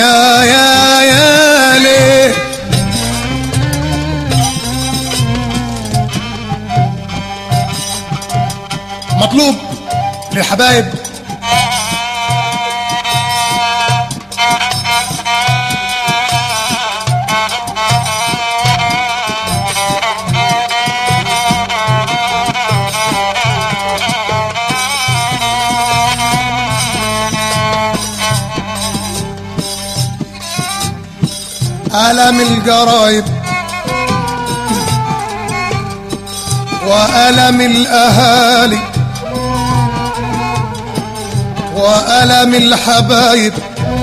يا يا يا ليه مطلوب للحبايب ألم القرايب وألم الأهالي وألم الحبايب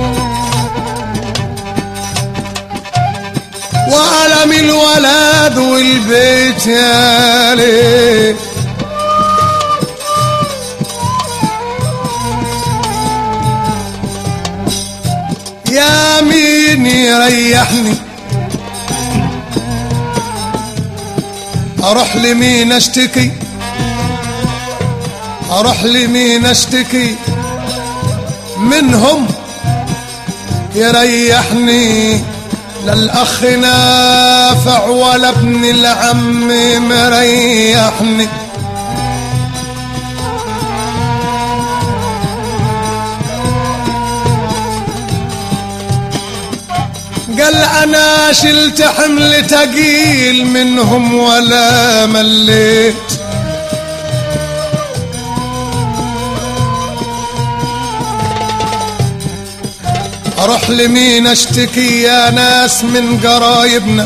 وألم الولد والبيت يا ليه يا مين يريحني اروح لمين اشتكي اروح لمين اشتكي منهم يريحني لا الاخ نافع ولا ابن العم مريحني قال انا شلت حمل تقيل منهم ولا مليت اروح لمين اشتكي يا ناس من قرايبنا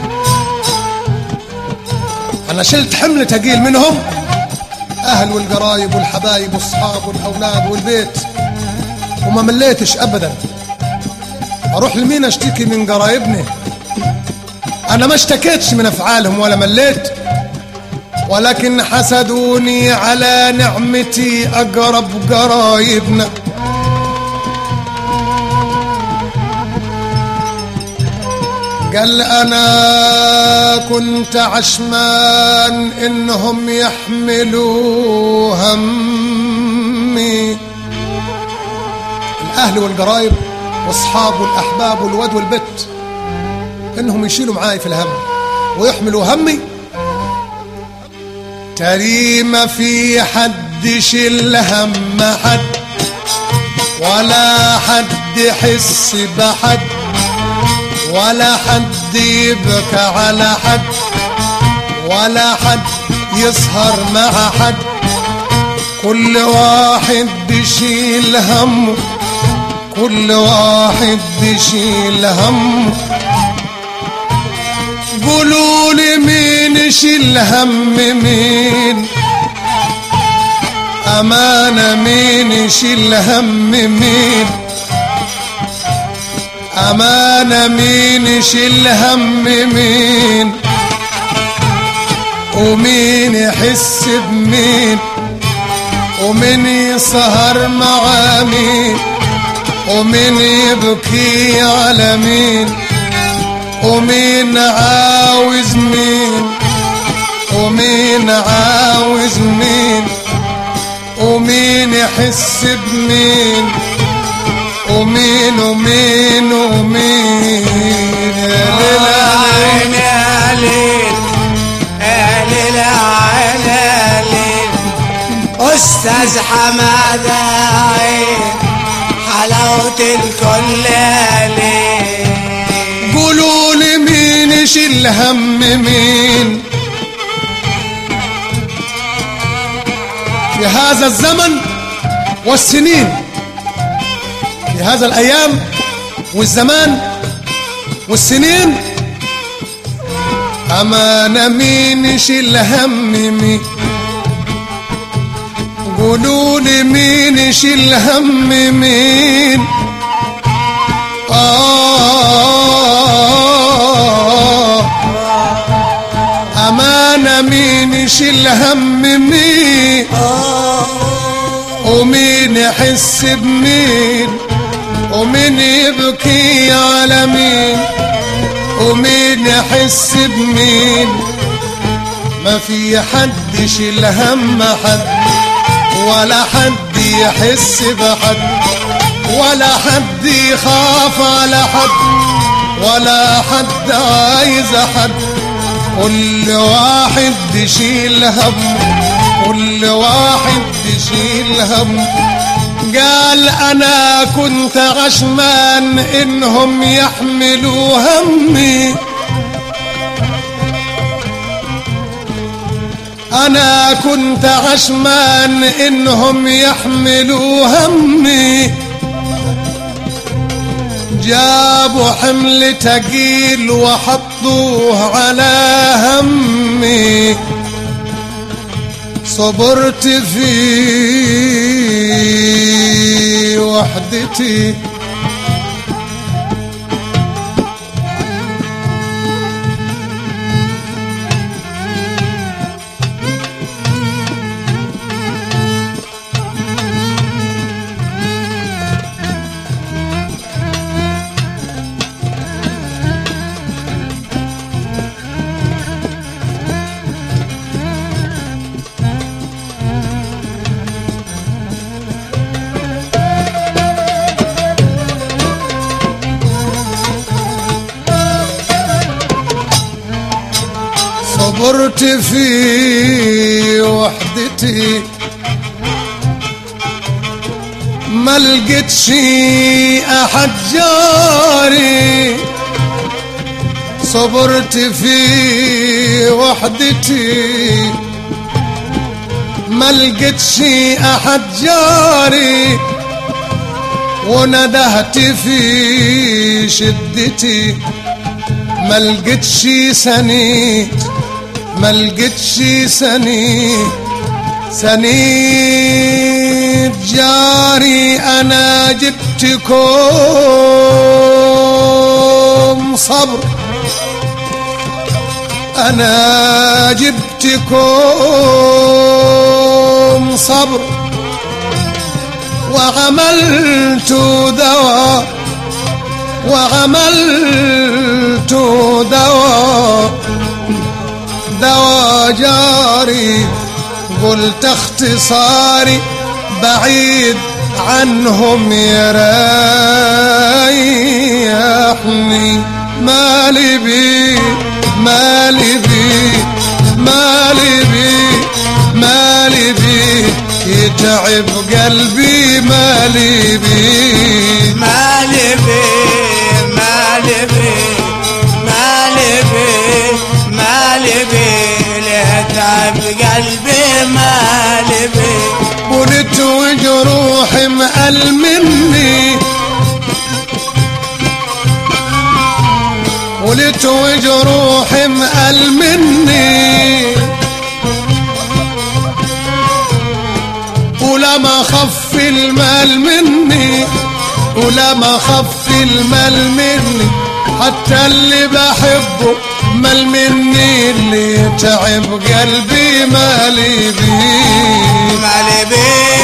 انا شلت حمل تقيل منهم اهل والقرايب والحبايب والصحاب والاولاد والبيت وما مليتش ابدا اروح لمين اشتكي من قرايبني انا ما اشتكيتش من افعالهم ولا مليت ولكن حسدوني على نعمتي اقرب قرايبنا قال انا كنت عشمان انهم يحملوا همي الاهل والقرايب واصحاب والاحباب والود والبت انهم يشيلوا معاي في الهم ويحملوا همي تري ما في حد يشيل هم حد ولا حد يحس بحد ولا حد يبكى على حد ولا حد يسهر مع حد كل واحد يشيل همه كل واحد يشيل همه قولوا لي مين يشيل هم مين أمانة مين يشيل هم مين أمانة مين يشيل هم مين ومين يحس بمين ومين يسهر مع مين ومين يبكي على مين ومين عاوز مين ومين عاوز مين ومين يحس بمين ومين ومين ومين يا ليل عين يا ليل يا ليل عين يا ليل أستاذ حمادة عين حلاوة الكل يا ليل قولوا لي مين يشيل هم مين في هذا الزمن والسنين في هذا الايام والزمان والسنين امانه مين يشيل هم مين قولوا لي مين يشيل هم مين آه أمانة مين يشيل هم مين ومين يحس بمين ومين يبكي على مين ومين يحس بمين ما في حد يشيل هم حد ولا حد يحس بحد ولا حد يخاف على حد ولا حد عايز حد كل واحد يشيل هم كل واحد يشيل هم قال انا كنت غشمان انهم يحملوا همي انا كنت غشمان انهم يحملوا همي جابوا حمل تقيل وحطوه على همي صبرت في وحدتي صبرت في وحدتي ما لقيت شي احد جاري صبرت في وحدتي ما لقيت شي احد جاري وندهت في شدتي ما لقيتش سنيد ما لقيتش سنيد سنيد جاري انا جبتكم صبر انا جبتكم صبر وعملت دواء وعملت دواء دواء جاري قلت اختصاري بعيد عنهم يريحني مالي بي مالي بي مالي بي مالي بي يتعب قلبي مالي بي مالي بيه مالي بيه مالي بيه مالي بيه ليه تعب قلبي مالي بيه ولت وجروحي مقل مني ولت وجروحي مقل مني ولما خف المال مني ولما خف المال مني حتى اللي بحبه مال مني اللي تعب قلبي مالي بيه مالي بيه